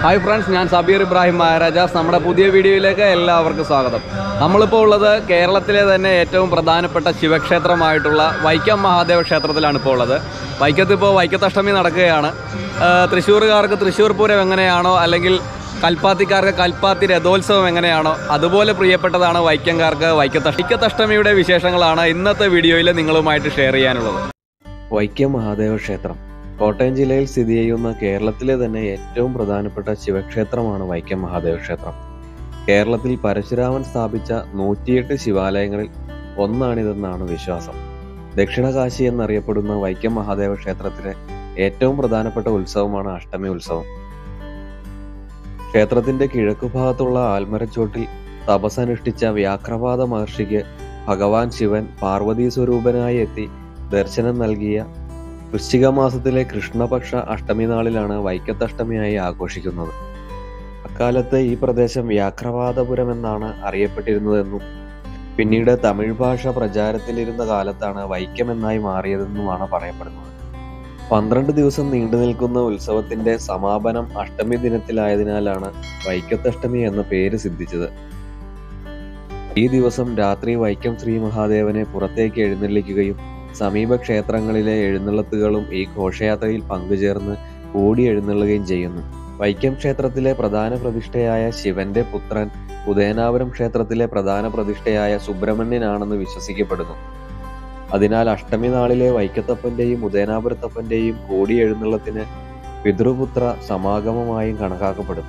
hi friends ഞാൻ സബീർ ഇബ്രാഹിം മഹാരാജാസ് നമ്മുടെ പുതിയ വീഡിയോയിലേക്ക് എല്ലാവർക്കും സ്വാഗതം നമ്മളിപ്പോൾ ഉള്ളത് കേരളത്തിലെ തന്നെ ഏറ്റവും പ്രധാനപ്പെട്ട ശിവക്ഷേത്രമായിട്ടുള്ള വൈക്കം മഹാദേവ ക്ഷേത്രത്തിലാണ് ഇപ്പോൾ ഉള്ളത് വൈക്കത്ത് ഇപ്പോൾ വൈക്കത്തഷ്ടമി നടക്കുകയാണ് ആ, തൃശ്ശൂറുകാർക്ക് തൃശ്ശൂർ പൂരം എങ്ങനെയാണോ അല്ലെങ്കിൽ കൽപ്പാത്തിക്കാർക്ക് കൽപ്പാത്തി രഥോത്സവം എങ്ങനെയാണോ അതുപോലെ പ്രിയപ്പെട്ടതാണ് വൈക്കംകാർക്ക് വൈക്കത്തഷ്ട വൈക്കത്തഷ്ടമിയുടെ വിശേഷങ്ങളാണ് ഇന്നത്തെ വീഡിയോയിൽ നിങ്ങളുമായിട്ട് ഷെയർ ചെയ്യാനുള്ളത് വൈക്കം മഹാദേവ ക്ഷേത്രം കോട്ടയം ജില്ലയിൽ സ്ഥിതി ചെയ്യുന്ന കേരളത്തിലെ തന്നെ ഏറ്റവും പ്രധാനപ്പെട്ട ശിവക്ഷേത്രമാണ് വൈക്കം മഹാദേവ ക്ഷേത്രം കേരളത്തിൽ പരശുരാമൻ സ്ഥാപിച്ച നൂറ്റിയെട്ട് ശിവാലയങ്ങളിൽ ഒന്നാണിതെന്നാണ് വിശ്വാസം ദക്ഷിണകാശി എന്നറിയപ്പെടുന്ന വൈക്കം മഹാദേവ ക്ഷേത്രത്തിലെ ഏറ്റവും പ്രധാനപ്പെട്ട ഉത്സവമാണ് അഷ്ടമി ഉത്സവം ക്ഷേത്രത്തിന്റെ കിഴക്കുഭാഗത്തുള്ള ആൽമരച്ചോട്ടിൽ തപസ്സനുഷ്ഠിച്ച വ്യാഘ്രപാത മഹർഷിക്ക് ഭഗവാൻ ശിവൻ പാർവതീ സ്വരൂപനായി എത്തി ദർശനം നൽകിയ വൃശ്ചിക മാസത്തിലെ കൃഷ്ണപക്ഷ അഷ്ടമി നാളിലാണ് വൈക്കത്തഷ്ടമിയായി ആഘോഷിക്കുന്നത് അക്കാലത്ത് ഈ പ്രദേശം വ്യാഘ്രവാദപുരം എന്നാണ് അറിയപ്പെട്ടിരുന്നതെന്നും പിന്നീട് തമിഴ് ഭാഷ പ്രചാരത്തിലിരുന്ന കാലത്താണ് വൈക്കം എന്നായി മാറിയതെന്നുമാണ് പറയപ്പെടുന്നത് പന്ത്രണ്ട് ദിവസം നീണ്ടു നിൽക്കുന്ന ഉത്സവത്തിന്റെ സമാപനം അഷ്ടമി ദിനത്തിലായതിനാലാണ് വൈക്കത്തഷ്ടമി എന്ന പേര് സിദ്ധിച്ചത് ഈ ദിവസം രാത്രി വൈക്കം ശ്രീ മഹാദേവനെ പുറത്തേക്ക് എഴുന്നള്ളിക്കുകയും സമീപ ക്ഷേത്രങ്ങളിലെ എഴുന്നള്ളത്തുകളും ഈ ഘോഷയാത്രയിൽ പങ്കുചേർന്ന് ഓടി എഴുന്നള്ളുകയും ചെയ്യുന്നു വൈക്കം ക്ഷേത്രത്തിലെ പ്രധാന പ്രതിഷ്ഠയായ ശിവന്റെ പുത്രൻ ഉദയനാപുരം ക്ഷേത്രത്തിലെ പ്രധാന പ്രതിഷ്ഠയായ സുബ്രഹ്മണ്യനാണെന്ന് വിശ്വസിക്കപ്പെടുന്നു അതിനാൽ അഷ്ടമി നാളിലെ വൈക്കത്തപ്പന്റെയും ഉദയനാപുരത്തപ്പന്റെയും കോടി എഴുന്നള്ളത്തിന് പിതൃപുത്ര സമാഗമമായും കണക്കാക്കപ്പെടുന്നു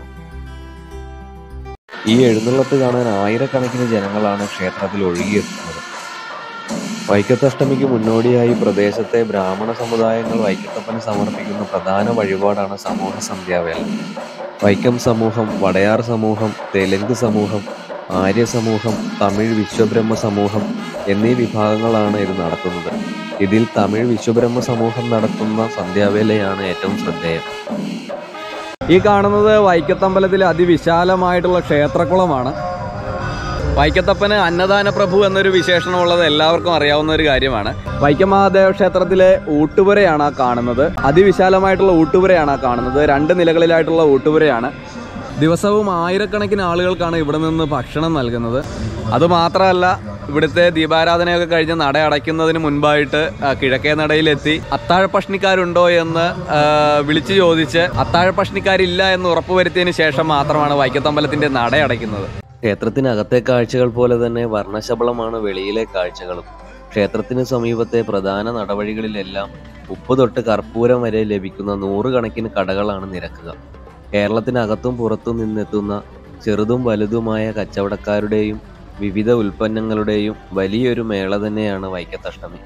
ഈ എഴുന്നള്ളത്ത് കാണാൻ ആയിരക്കണക്കിന് ജനങ്ങളാണ് ക്ഷേത്രത്തിൽ ഒഴുകിയെത്തുന്നത് വൈക്കത്തഷ്ടമിക്ക് മുന്നോടിയായി പ്രദേശത്തെ ബ്രാഹ്മണ സമുദായങ്ങൾ വൈക്കത്തപ്പന് സമർപ്പിക്കുന്ന പ്രധാന വഴിപാടാണ് സമൂഹ സന്ധ്യാവേല വൈക്കം സമൂഹം വടയാർ സമൂഹം തെലുങ്ക് സമൂഹം ആര്യ സമൂഹം തമിഴ് വിശ്വബ്രഹ്മ സമൂഹം എന്നീ വിഭാഗങ്ങളാണ് ഇത് നടത്തുന്നത് ഇതിൽ തമിഴ് വിശ്വബ്രഹ്മ സമൂഹം നടത്തുന്ന സന്ധ്യാവേലയാണ് ഏറ്റവും ശ്രദ്ധേയം ഈ കാണുന്നത് വൈക്കത്തമ്പലത്തിലെ അതിവിശാലമായിട്ടുള്ള ക്ഷേത്രക്കുളമാണ് വൈക്കത്തപ്പന് അന്നദാന പ്രഭു എന്നൊരു വിശേഷണമുള്ളത് എല്ലാവർക്കും അറിയാവുന്ന ഒരു കാര്യമാണ് വൈക്കം മഹാദേവ ക്ഷേത്രത്തിലെ ഊട്ടുപുരയാണ് ആ കാണുന്നത് അതിവിശാലമായിട്ടുള്ള ഊട്ടുപുരയാണ് ആ കാണുന്നത് രണ്ട് നിലകളിലായിട്ടുള്ള ഊട്ടുപുരയാണ് ദിവസവും ആയിരക്കണക്കിന് ആളുകൾക്കാണ് ഇവിടെ നിന്ന് ഭക്ഷണം നൽകുന്നത് അതുമാത്രമല്ല ഇവിടുത്തെ ദീപാരാധനയൊക്കെ കഴിഞ്ഞ് നട അടയ്ക്കുന്നതിന് മുൻപായിട്ട് ആ, കിഴക്കേ നടയിലെത്തി അത്താഴ പഷ്ണിക്കാരുണ്ടോ എന്ന് ആ, വിളിച്ചു ചോദിച്ച് അത്താഴ പഷ്ണിക്കാരില്ല എന്ന് ഉറപ്പുവരുത്തിയതിന് ശേഷം മാത്രമാണ് വൈക്കത്തമ്പലത്തിന്റെ നട അടയ്ക്കുന്നത് ക്ഷേത്രത്തിനകത്തെ കാഴ്ചകൾ പോലെ തന്നെ വർണ്ണശബളമാണ് വെളിയിലെ കാഴ്ചകളും ക്ഷേത്രത്തിന് സമീപത്തെ പ്രധാന നടവഴികളിലെല്ലാം ഉപ്പ് തൊട്ട് കർപ്പൂരം വരെ ലഭിക്കുന്ന നൂറുകണക്കിന് കടകളാണ് നിരക്കുക കേരളത്തിനകത്തും പുറത്തും നിന്നെത്തുന്ന ചെറുതും വലുതുമായ കച്ചവടക്കാരുടെയും വിവിധ ഉൽപ്പന്നങ്ങളുടെയും വലിയൊരു മേള തന്നെയാണ് വൈക്കത്തഷ്ടമി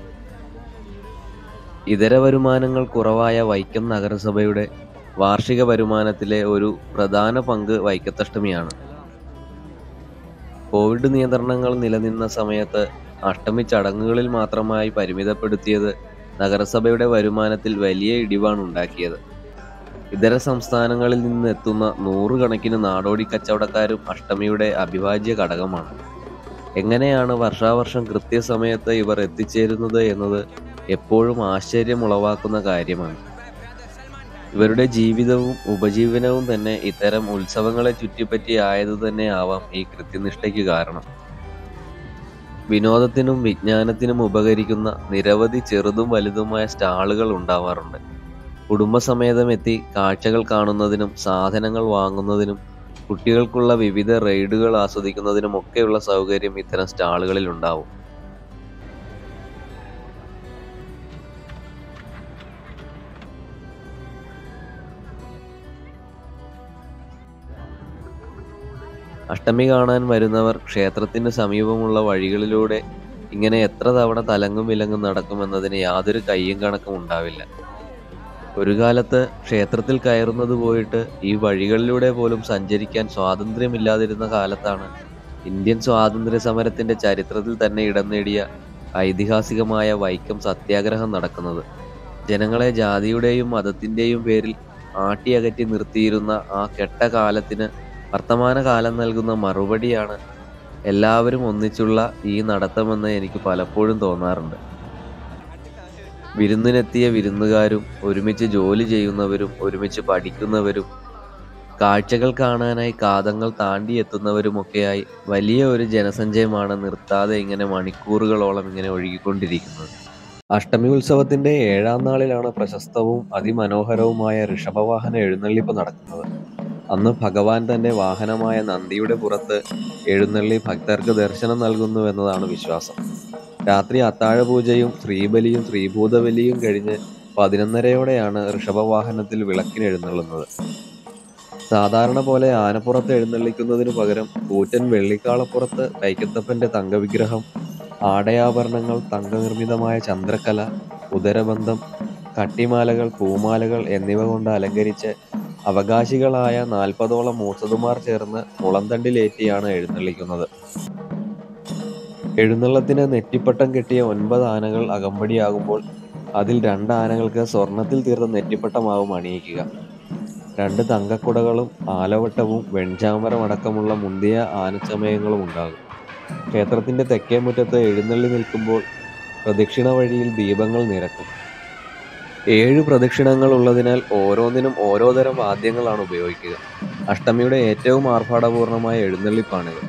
ഇതര വരുമാനങ്ങൾ കുറവായ വൈക്കം നഗരസഭയുടെ വാർഷിക വരുമാനത്തിലെ ഒരു പ്രധാന പങ്ക് വൈക്കത്തഷ്ടമിയാണ് കോവിഡ് നിയന്ത്രണങ്ങൾ നിലനിന്ന സമയത്ത് അഷ്ടമി ചടങ്ങുകളിൽ മാത്രമായി പരിമിതപ്പെടുത്തിയത് നഗരസഭയുടെ വരുമാനത്തിൽ വലിയ ഇടിവാണ് ഉണ്ടാക്കിയത് ഇതര സംസ്ഥാനങ്ങളിൽ നിന്ന് എത്തുന്ന നൂറുകണക്കിന് നാടോടി കച്ചവടക്കാരും അഷ്ടമിയുടെ അവിഭാജ്യ ഘടകമാണ് എങ്ങനെയാണ് വർഷാവർഷം കൃത്യസമയത്ത് ഇവർ എത്തിച്ചേരുന്നത് എന്നത് എപ്പോഴും ആശ്ചര്യമുളവാക്കുന്ന കാര്യമാണ് ഇവരുടെ ജീവിതവും ഉപജീവനവും തന്നെ ഇത്തരം ഉത്സവങ്ങളെ ചുറ്റിപ്പറ്റി ആയത് തന്നെ ആവാം ഈ കൃത്യനിഷ്ഠയ്ക്ക് കാരണം വിനോദത്തിനും വിജ്ഞാനത്തിനും ഉപകരിക്കുന്ന നിരവധി ചെറുതും വലുതുമായ സ്റ്റാളുകൾ ഉണ്ടാവാറുണ്ട് കുടുംബസമേതം എത്തി കാഴ്ചകൾ കാണുന്നതിനും സാധനങ്ങൾ വാങ്ങുന്നതിനും കുട്ടികൾക്കുള്ള വിവിധ റൈഡുകൾ ആസ്വദിക്കുന്നതിനും ഒക്കെയുള്ള സൗകര്യം ഇത്തരം സ്റ്റാളുകളിൽ ഉണ്ടാവും അഷ്ടമി കാണാൻ വരുന്നവർ ക്ഷേത്രത്തിന് സമീപമുള്ള വഴികളിലൂടെ ഇങ്ങനെ എത്ര തവണ തലങ്ങും വിലങ്ങും നടക്കുമെന്നതിന് യാതൊരു കയ്യും കണക്കും ഉണ്ടാവില്ല ഒരു കാലത്ത് ക്ഷേത്രത്തിൽ കയറുന്നത് പോയിട്ട് ഈ വഴികളിലൂടെ പോലും സഞ്ചരിക്കാൻ സ്വാതന്ത്ര്യമില്ലാതിരുന്ന കാലത്താണ് ഇന്ത്യൻ സ്വാതന്ത്ര്യ സമരത്തിന്റെ ചരിത്രത്തിൽ തന്നെ ഇടം നേടിയ ഐതിഹാസികമായ വൈക്കം സത്യാഗ്രഹം നടക്കുന്നത് ജനങ്ങളെ ജാതിയുടെയും മതത്തിന്റെയും പേരിൽ ആട്ടിയകറ്റി നിർത്തിയിരുന്ന ആ കെട്ട കാലത്തിന് വർത്തമാനകാലം നൽകുന്ന മറുപടിയാണ് എല്ലാവരും ഒന്നിച്ചുള്ള ഈ നടത്തമെന്ന് എനിക്ക് പലപ്പോഴും തോന്നാറുണ്ട് വിരുന്നിനെത്തിയ വിരുന്നുകാരും ഒരുമിച്ച് ജോലി ചെയ്യുന്നവരും ഒരുമിച്ച് പഠിക്കുന്നവരും കാഴ്ചകൾ കാണാനായി കാതങ്ങൾ താണ്ടി എത്തുന്നവരുമൊക്കെയായി വലിയ ഒരു ജനസഞ്ചയമാണ് നിർത്താതെ ഇങ്ങനെ മണിക്കൂറുകളോളം ഇങ്ങനെ ഒഴുകിക്കൊണ്ടിരിക്കുന്നത് അഷ്ടമി ഉത്സവത്തിന്റെ ഏഴാം നാളിലാണ് പ്രശസ്തവും അതിമനോഹരവുമായ ഋഷഭവാഹന എഴുന്നള്ളിപ്പ് നടക്കുന്നത് അന്ന് ഭഗവാൻ തന്റെ വാഹനമായ നന്ദിയുടെ പുറത്ത് എഴുന്നള്ളി ഭക്തർക്ക് ദർശനം നൽകുന്നു എന്നതാണ് വിശ്വാസം രാത്രി അത്താഴപൂജയും ശ്രീബലിയും ശ്രീഭൂതബലിയും കഴിഞ്ഞ് പതിനൊന്നരയോടെയാണ് ഋഷഭവാഹനത്തിൽ വിളക്കിന് എഴുന്നള്ളുന്നത് സാധാരണ പോലെ ആനപ്പുറത്ത് എഴുന്നള്ളിക്കുന്നതിനു പകരം കൂറ്റൻ വെള്ളിക്കാളപ്പുറത്ത് വൈക്കത്തപ്പന്റെ തങ്കവിഗ്രഹം ആടയാഭരണങ്ങൾ തങ്കനിർമ്മിതമായ ചന്ദ്രക്കല ഉദരബന്ധം കട്ടിമാലകൾ പൂമാലകൾ എന്നിവ കൊണ്ട് അലങ്കരിച്ച് അവകാശികളായ നാൽപ്പതോളം മൂസതുമാർ ചേർന്ന് മുളന്തണ്ടിലേറ്റിയാണ് എഴുന്നള്ളിക്കുന്നത് എഴുന്നള്ളത്തിന് നെറ്റിപ്പട്ടം കെട്ടിയ ഒൻപത് ആനകൾ അകമ്പടിയാകുമ്പോൾ അതിൽ രണ്ട് ആനകൾക്ക് സ്വർണത്തിൽ തീർത്ത നെറ്റിപ്പട്ടമാവും അണിയിക്കുക രണ്ട് തങ്കക്കുടകളും ആലവട്ടവും വെൺചാമരം അടക്കമുള്ള മുന്തിയ ആനച്ചമയങ്ങളും ഉണ്ടാകും ക്ഷേത്രത്തിന്റെ തെക്കേ മുറ്റത്ത് എഴുന്നള്ളി നിൽക്കുമ്പോൾ പ്രദക്ഷിണ വഴിയിൽ ദീപങ്ങൾ നിരക്കും ഏഴ് പ്രദക്ഷിണങ്ങൾ ഉള്ളതിനാൽ ഓരോന്നിനും ഓരോ തരം വാദ്യങ്ങളാണ് ഉപയോഗിക്കുക അഷ്ടമിയുടെ ഏറ്റവും ആർഭാടപൂർണമായ എഴുന്നള്ളിപ്പാണിത്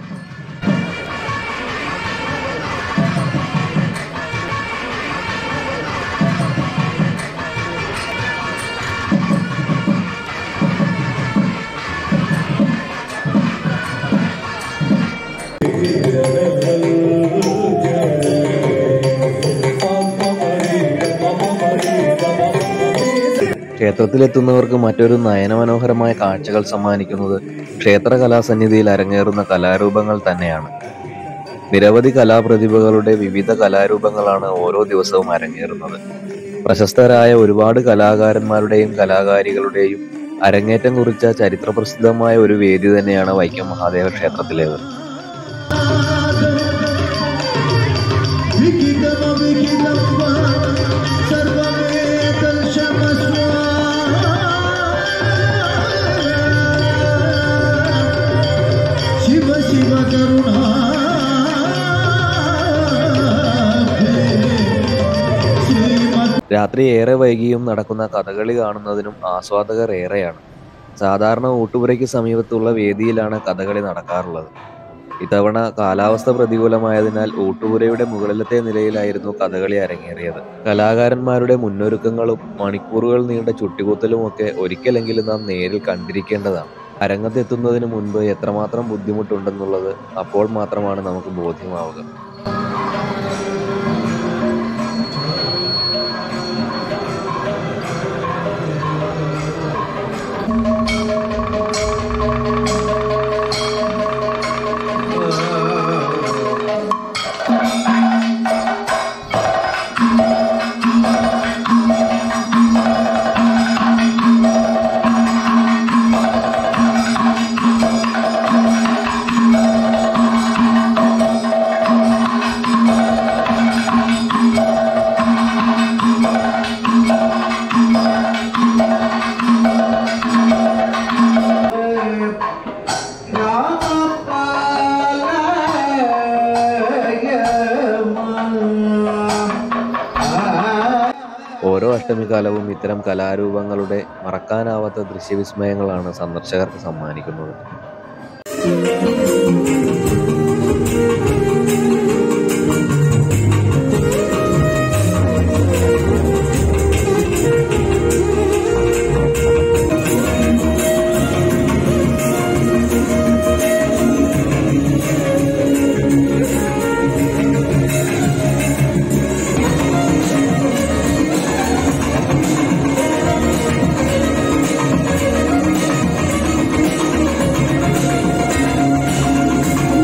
ക്ഷേത്രത്തിലെത്തുന്നവർക്ക് മറ്റൊരു നയനമനോഹരമായ കാഴ്ചകൾ സമ്മാനിക്കുന്നത് ക്ഷേത്ര കലാസന്നിധിയിൽ അരങ്ങേറുന്ന കലാരൂപങ്ങൾ തന്നെയാണ് നിരവധി കലാപ്രതിഭകളുടെ വിവിധ കലാരൂപങ്ങളാണ് ഓരോ ദിവസവും അരങ്ങേറുന്നത് പ്രശസ്തരായ ഒരുപാട് കലാകാരന്മാരുടെയും കലാകാരികളുടെയും അരങ്ങേറ്റം കുറിച്ച ചരിത്രപ്രസിദ്ധമായ ഒരു വേദി തന്നെയാണ് വൈക്കം മഹാദേവ ക്ഷേത്രത്തിലേത് विकिदम विकिदम सर्वमेतल्शमस्वा शिव शिव करुणा श्रीमत् രാത്രി ഏറെ വൈകിയും നടക്കുന്ന കഥകളി കാണുന്നതിനും ആസ്വാദകർ ഏറെയാണ് സാധാരണ ഊട്ടുപുരയ്ക്ക് സമീപത്തുള്ള വേദിയിലാണ് കഥകളി നടക്കാറുള്ളത് ഇത്തവണ കാലാവസ്ഥ പ്രതികൂലമായതിനാൽ ഊട്ടുപുരയുടെ മുകളിലത്തെ നിലയിലായിരുന്നു കഥകളി അരങ്ങേറിയത് കലാകാരന്മാരുടെ മുന്നൊരുക്കങ്ങളും മണിക്കൂറുകൾ നീണ്ട ചുട്ടികുത്തലുമൊക്കെ ഒരിക്കലെങ്കിലും നാം നേരിൽ കണ്ടിരിക്കേണ്ടതാണ് അരങ്ങത്തെത്തുന്നതിന് മുൻപ് എത്രമാത്രം ബുദ്ധിമുട്ടുണ്ടെന്നുള്ളത് അപ്പോൾ മാത്രമാണ് നമുക്ക് ബോധ്യമാവുക ഓരോ അഷ്ടമിക്കാലവും ഇത്തരം കലാരൂപങ്ങളുടെ മറക്കാനാവാത്ത ദൃശ്യവിസ്മയങ്ങളാണ് സന്ദർശകർക്ക് സമ്മാനിക്കുന്നത് ും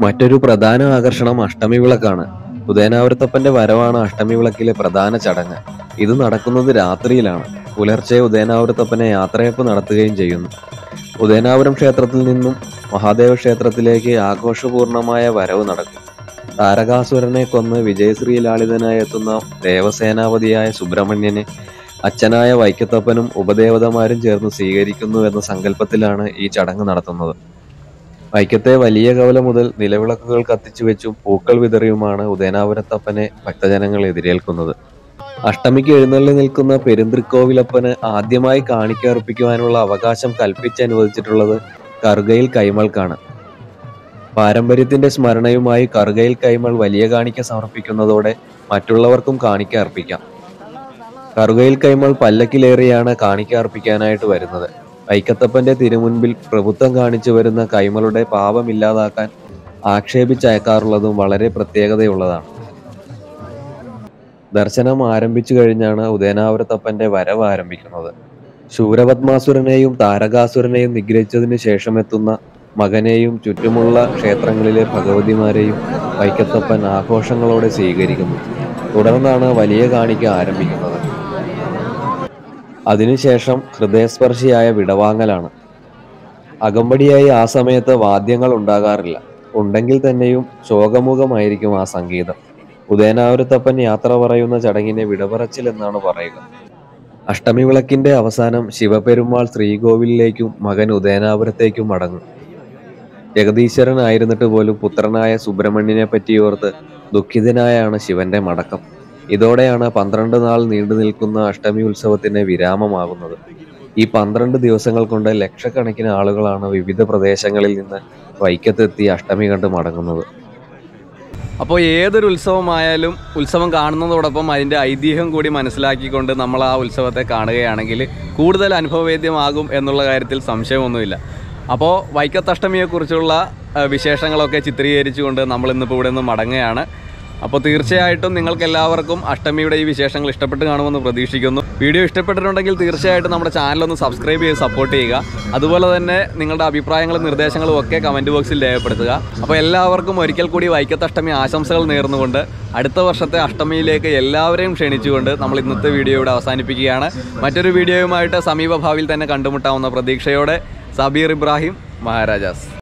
മറ്റൊരു പ്രധാന ആകർഷണം അഷ്ടമി വിളക്കാണ് ഉദയനാവരത്തപ്പന്റെ വരവാണ് അഷ്ടമി വിളക്കിലെ പ്രധാന ചടങ്ങ് ഇത് നടക്കുന്നത് രാത്രിയിലാണ് പുലർച്ചെ ഉദയനാവരത്തപ്പനെ യാത്രയപ്പ് നടത്തുകയും ചെയ്യുന്നു ഉദയനാപുരം ക്ഷേത്രത്തിൽ നിന്നും മഹാദേവ ക്ഷേത്രത്തിലേക്ക് ആഘോഷപൂർണമായ വരവ് നടക്കും താരകാസുരനെ കൊന്ന് വിജയശ്രീ ലാളിതനായി എത്തുന്ന ദേവസേനാപതിയായ സുബ്രഹ്മണ്യനെ അച്ഛനായ വൈക്കത്തപ്പനും ഉപദേവതമാരും ചേർന്ന് സ്വീകരിക്കുന്നു എന്ന സങ്കല്പത്തിലാണ് ഈ ചടങ്ങ് നടത്തുന്നത് വൈക്കത്തെ വലിയ കവല മുതൽ നിലവിളക്കുകൾ കത്തിച്ചു വെച്ചും പൂക്കൾ വിതറിയുമാണ് ഉദയനാപുരത്തപ്പനെ ഭക്തജനങ്ങൾ എതിരേൽക്കുന്നത് അഷ്ടമിക്ക് എഴുന്നള്ളി നിൽക്കുന്ന പെരുന്തൃക്കോവിലപ്പന് ആദ്യമായി കാണിക്ക അർപ്പിക്കുവാനുള്ള അവകാശം കൽപ്പിച്ചനുവദിച്ചിട്ടുള്ളത് കറുകയിൽ കൈമൾക്കാണ് പാരമ്പര്യത്തിന്റെ സ്മരണയുമായി കറുകയിൽ കൈമൾ വലിയ കാണിക്ക സമർപ്പിക്കുന്നതോടെ മറ്റുള്ളവർക്കും കാണിക്ക അർപ്പിക്കാം കറുകയിൽ കൈമൾ പല്ലക്കിലേറിയാണ് കാണിക്ക അർപ്പിക്കാനായിട്ട് വരുന്നത് വൈക്കത്തപ്പന്റെ തിരുമുൻപിൽ പ്രഭുത്വം കാണിച്ചു വരുന്ന കൈമളുടെ പാപമില്ലാതാക്കാൻ ആക്ഷേപിച്ചയക്കാറുള്ളതും വളരെ പ്രത്യേകതയുള്ളതാണ് ദർശനം ആരംഭിച്ചു കഴിഞ്ഞാണ് ഉദയനാപുരത്തപ്പന്റെ വരവ് ആരംഭിക്കുന്നത് ശൂരപത്മാസുരനെയും താരകാസുരനെയും നിഗ്രഹിച്ചതിന് ശേഷം എത്തുന്ന മകനെയും ചുറ്റുമുള്ള ക്ഷേത്രങ്ങളിലെ ഭഗവതിമാരെയും വൈക്കത്തപ്പൻ ആഘോഷങ്ങളോടെ സ്വീകരിക്കുന്നു തുടർന്നാണ് വലിയ കാണിക്ക ആരംഭിക്കുന്നത് അതിനുശേഷം ഹൃദയസ്പർശിയായ വിടവാങ്ങലാണ് അകമ്പടിയായി ആ സമയത്ത് വാദ്യങ്ങൾ ഉണ്ടാകാറില്ല ഉണ്ടെങ്കിൽ തന്നെയും ശോകമുഖമായിരിക്കും ആ സംഗീതം ഉദയനാവരത്തപ്പൻ യാത്ര പറയുന്ന ചടങ്ങിനെ വിടപറച്ചിൽ എന്നാണ് പറയുക അഷ്ടമി വിളക്കിന്റെ അവസാനം ശിവപെരുമാൾ ശ്രീകോവിലിലേക്കും മകൻ ഉദയനാപുരത്തേക്കും മടങ്ങും ജഗദീശ്വരനായിരുന്നിട്ട് പോലും പുത്രനായ സുബ്രഹ്മണ്യനെ പറ്റിയോർത്ത് ദുഃഖിതനായാണ് ശിവന്റെ മടക്കം ഇതോടെയാണ് പന്ത്രണ്ട് നാൾ നീണ്ടു നിൽക്കുന്ന അഷ്ടമി ഉത്സവത്തിന് വിരാമമാകുന്നത് ഈ പന്ത്രണ്ട് ദിവസങ്ങൾ കൊണ്ട് ലക്ഷക്കണക്കിന് ആളുകളാണ് വിവിധ പ്രദേശങ്ങളിൽ നിന്ന് വൈക്കത്തെത്തി അഷ്ടമി കണ്ട് മടങ്ങുന്നത് അപ്പോൾ ഏതൊരു ഉത്സവമായാലും ഉത്സവം കാണുന്നതോടൊപ്പം അതിൻ്റെ ഐതിഹ്യം കൂടി മനസ്സിലാക്കിക്കൊണ്ട് നമ്മൾ ആ ഉത്സവത്തെ കാണുകയാണെങ്കിൽ കൂടുതൽ അനുഭവവേദ്യമാകും എന്നുള്ള കാര്യത്തിൽ സംശയമൊന്നുമില്ല അപ്പോൾ വൈക്കത്തഷ്ടമിയെക്കുറിച്ചുള്ള ആ, വിശേഷങ്ങളൊക്കെ ചിത്രീകരിച്ചുകൊണ്ട് നമ്മൾ ഇന്നിപ്പോൾ ഇവിടെ നിന്ന് മടങ്ങുകയാണ് അപ്പോൾ തീർച്ചയായിട്ടും നിങ്ങൾക്ക് എല്ലാവർക്കും അഷ്ടമിയുടെ ഈ വിശേഷങ്ങൾ ഇഷ്ടപ്പെട്ട് കാണുമെന്ന് പ്രതീക്ഷിക്കുന്നു വീഡിയോ ഇഷ്ടപ്പെട്ടിട്ടുണ്ടെങ്കിൽ തീർച്ചയായിട്ടും നമ്മുടെ ചാനൽ ഒന്ന് സബ്സ്ക്രൈബ് ചെയ്ത് സപ്പോർട്ട് ചെയ്യുക അതുപോലെ തന്നെ നിങ്ങളുടെ അഭിപ്രായങ്ങളും നിർദ്ദേശങ്ങളും ഒക്കെ കമൻറ്റ് ബോക്സിൽ രേഖപ്പെടുത്തുക അപ്പോൾ എല്ലാവർക്കും ഒരിക്കൽ കൂടി വൈക്കത്തഷ്ടമി ആശംസകൾ നേർന്നുകൊണ്ട് അടുത്ത വർഷത്തെ അഷ്ടമിയിലേക്ക് എല്ലാവരെയും ക്ഷണിച്ചുകൊണ്ട് നമ്മൾ ഇന്നത്തെ വീഡിയോ ഇവിടെ അവസാനിപ്പിക്കുകയാണ് മറ്റൊരു വീഡിയോയുമായിട്ട് സമീപഭാവിയിൽ തന്നെ കണ്ടുമുട്ടാവുന്ന പ്രതീക്ഷയോടെ സബീർ ഇബ്രാഹിം മഹാരാജാസ്